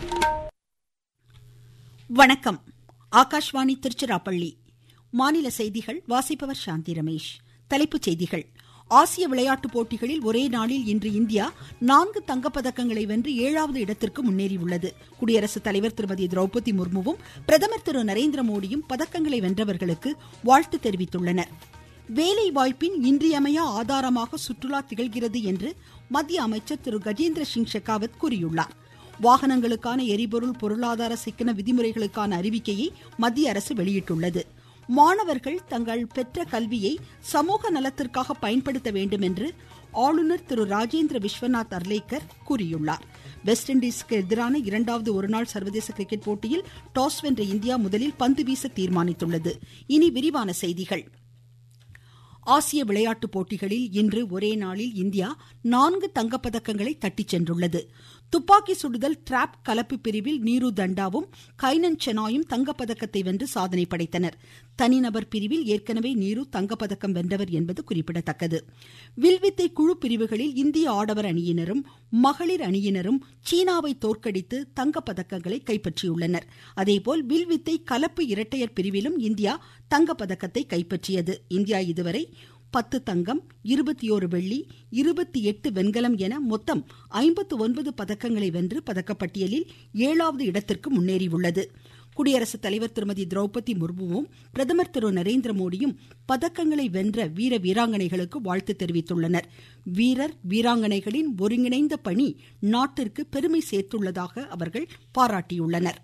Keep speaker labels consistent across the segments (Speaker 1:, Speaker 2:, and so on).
Speaker 1: வணக்கம் ஆகாஷ்வாணி திருச்சிராப்பள்ளி மாநில செய்திகள் வாசிப்பவர் சாந்தி ரமேஷ் தலைப்புச் செய்திகள் ஆசிய விளையாட்டுப் போட்டிகளில் ஒரே நாளில் இன்று இந்தியா நான்கு தங்கப்பதக்கங்களை வென்று ஏழாவது இடத்திற்கு முன்னேறியுள்ளது குடியரசுத் தலைவர் திருமதி திரௌபதி முர்முவும் பிரதமர் திரு நரேந்திர மோடியும் பதக்கங்களை வென்றவர்களுக்கு வாழ்த்து தெரிவித்துள்ளனர் வேலை வாய்ப்பின் இன்றியமையா ஆதாரமாக சுற்றுலா திகழ்கிறது என்று மத்திய அமைச்சர் திரு கஜேந்திர சிங் ஷெகாவத் கூறியுள்ளார் வாகனங்களுக்கான எரிபொருள் பொருளாதார சிக்கன விதிமுறைகளுக்கான அறிவிக்கையை மத்திய அரசு வெளியிட்டுள்ளது மாணவர்கள் தங்கள் பெற்ற கல்வியை சமூக நலத்திற்காக பயன்படுத்த வேண்டும் என்று ஆளுநர் திரு ராஜேந்திர விஸ்வநாத் அர்லேக்கர் கூறியுள்ளார் வெஸ்ட் இண்டீஸுக்கு எதிரான இரண்டாவது ஒருநாள் சர்வதேச கிரிக்கெட் போட்டியில் டாஸ் வென்ற இந்தியா முதலில் பந்து வீச தீர்மானித்துள்ளது இனி விரிவான செய்திகள் ஆசிய விளையாட்டுப் போட்டிகளில் இன்று ஒரே நாளில் இந்தியா நான்கு தங்கப்பதக்கங்களை தட்டிச் சென்றுள்ளது துப்பாக்கி சுடுதல் டிராப் கலப்பு பிரிவில் நீரு தண்டாவும் கைனன் செனாயும் தங்கப்பதக்கத்தை வென்று சாதனை படைத்தனர் தனிநபர் பிரிவில் ஏற்கனவே நீரு தங்கப்பதக்கம் வென்றவர் என்பது குறிப்பிடத்தக்கது வில்வித்தை குழு பிரிவுகளில் இந்திய ஆடவர் அணியினரும் மகளிர் அணியினரும் சீனாவை தோற்கடித்து தங்கப்பதக்கங்களை கைப்பற்றியுள்ளனர் அதேபோல் வில்வித்தை கலப்பு இரட்டையர் பிரிவிலும் இந்தியா தங்கப்பதக்கத்தை கைப்பற்றியது இந்தியா இதுவரை பத்து தங்கம் இருபத்தி ஓரு வெள்ளி இருபத்தி எட்டு வெண்கலம் என மொத்தம் ஐம்பத்து ஒன்பது பதக்கங்களை வென்று பதக்கப்பட்டியலில் ஏழாவது இடத்திற்கு முன்னேறியுள்ளது குடியரசுத் தலைவர் திருமதி திரௌபதி முர்முவும் பிரதமர் திரு நரேந்திர மோடியும் பதக்கங்களை வென்ற வீர வீராங்கனைகளுக்கு வாழ்த்து தெரிவித்துள்ளனர் வீரர் வீராங்கனைகளின் ஒருங்கிணைந்த பணி நாட்டிற்கு பெருமை சேர்த்துள்ளதாக அவர்கள் பாராட்டியுள்ளனர்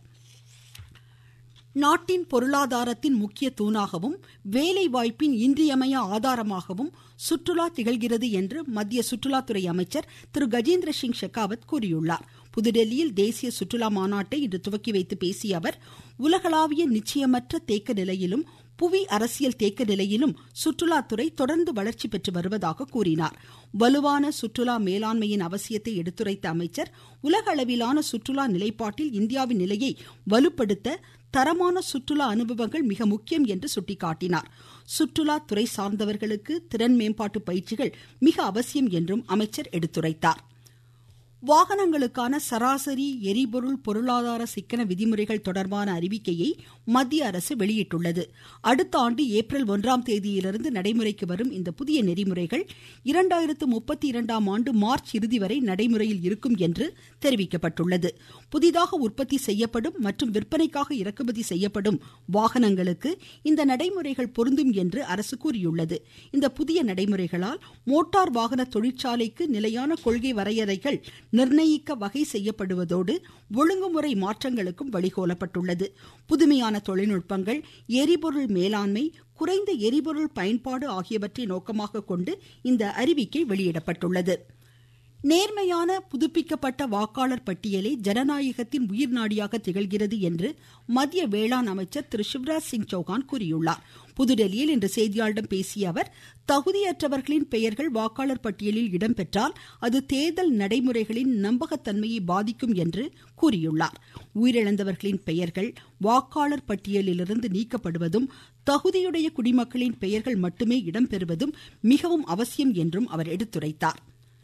Speaker 1: நாட்டின் பொருளாதாரத்தின் முக்கிய தூணாகவும் வேலை வாய்ப்பின் இன்றியமைய ஆதாரமாகவும் சுற்றுலா திகழ்கிறது என்று மத்திய சுற்றுலாத்துறை அமைச்சர் திரு கஜேந்திர சிங் ஷெகாவத் கூறியுள்ளார் புதுடெல்லியில் தேசிய சுற்றுலா மாநாட்டை இன்று துவக்கி வைத்து பேசிய அவர் உலகளாவிய நிச்சயமற்ற தேக்க நிலையிலும் புவி அரசியல் தேக்க நிலையிலும் சுற்றுலாத்துறை தொடர்ந்து வளர்ச்சி பெற்று வருவதாக கூறினார் வலுவான சுற்றுலா மேலாண்மையின் அவசியத்தை எடுத்துரைத்த அமைச்சர் உலக அளவிலான சுற்றுலா நிலைப்பாட்டில் இந்தியாவின் நிலையை வலுப்படுத்த தரமான சுற்றுலா அனுபவங்கள் மிக முக்கியம் என்று சுட்டிக்காட்டினார் சுற்றுலா துறை சார்ந்தவர்களுக்கு திறன் மேம்பாட்டு பயிற்சிகள் மிக அவசியம் என்றும் அமைச்சர் எடுத்துரைத்தார் வாகனங்களுக்கான சராசரி எரிபொருள் பொருளாதார சிக்கன விதிமுறைகள் தொடர்பான அறிவிக்கையை மத்திய அரசு வெளியிட்டுள்ளது அடுத்த ஆண்டு ஏப்ரல் ஒன்றாம் தேதியிலிருந்து நடைமுறைக்கு வரும் இந்த புதிய நெறிமுறைகள் இரண்டாயிரத்து முப்பத்தி இரண்டாம் ஆண்டு மார்ச் இறுதி வரை நடைமுறையில் இருக்கும் என்று தெரிவிக்கப்பட்டுள்ளது புதிதாக உற்பத்தி செய்யப்படும் மற்றும் விற்பனைக்காக இறக்குமதி செய்யப்படும் வாகனங்களுக்கு இந்த நடைமுறைகள் பொருந்தும் என்று அரசு கூறியுள்ளது இந்த புதிய நடைமுறைகளால் மோட்டார் வாகன தொழிற்சாலைக்கு நிலையான கொள்கை வரையறைகள் நிர்ணயிக்க வகை செய்யப்படுவதோடு ஒழுங்குமுறை மாற்றங்களுக்கும் வழிகோலப்பட்டுள்ளது புதுமையான தொழில்நுட்பங்கள் எரிபொருள் மேலாண்மை குறைந்த எரிபொருள் பயன்பாடு ஆகியவற்றை நோக்கமாக கொண்டு இந்த அறிவிக்கை வெளியிடப்பட்டுள்ளது நேர்மையான புதுப்பிக்கப்பட்ட வாக்காளர் பட்டியலே ஜனநாயகத்தின் உயிர்நாடியாக திகழ்கிறது என்று மத்திய வேளாண் அமைச்சர் திரு சிவராஜ் சிங் சௌகான் கூறியுள்ளார் புதுடெல்லியில் இன்று செய்தியாளர்களிடம் பேசிய அவர் தகுதியற்றவர்களின் பெயர்கள் வாக்காளர் பட்டியலில் இடம்பெற்றால் அது தேர்தல் நடைமுறைகளின் நம்பகத்தன்மையை பாதிக்கும் என்று கூறியுள்ளார் உயிரிழந்தவர்களின் பெயர்கள் வாக்காளர் பட்டியலிலிருந்து நீக்கப்படுவதும் தகுதியுடைய குடிமக்களின் பெயர்கள் மட்டுமே இடம்பெறுவதும் மிகவும் அவசியம் என்றும் அவர் எடுத்துரைத்தார்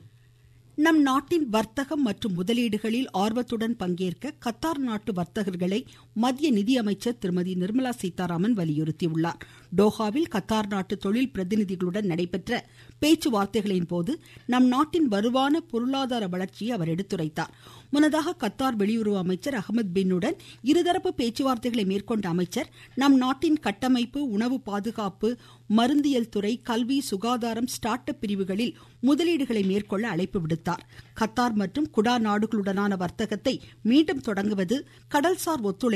Speaker 1: நம் நாட்டின் வர்த்தகம் மற்றும் முதலீடுகளில் ஆர்வத்துடன் பங்கேற்க கத்தார் நாட்டு வர்த்தகர்களை மத்திய நிதியமைச்சர் திருமதி நிர்மலா சீதாராமன் வலியுறுத்தியுள்ளார் டோஹாவில் கத்தார் நாட்டு தொழில் பிரதிநிதிகளுடன் நடைபெற்ற பேச்சுவார்த்தைகளின் போது நம் நாட்டின் வலுவான பொருளாதார வளர்ச்சியை அவர் எடுத்துரைத்தார் முன்னதாக கத்தார் வெளியுறவு அமைச்சர் அகமது பின்னுடன் இருதரப்பு பேச்சுவார்த்தைகளை மேற்கொண்ட அமைச்சர் நம் நாட்டின் கட்டமைப்பு உணவு பாதுகாப்பு மருந்தியல் துறை கல்வி சுகாதாரம் ஸ்டார்ட் அப் பிரிவுகளில் முதலீடுகளை மேற்கொள்ள அழைப்பு விடுத்தார் கத்தார் மற்றும் குடா நாடுகளுடனான வர்த்தகத்தை மீண்டும் தொடங்குவது கடல்சார் ஒத்துழைப்பு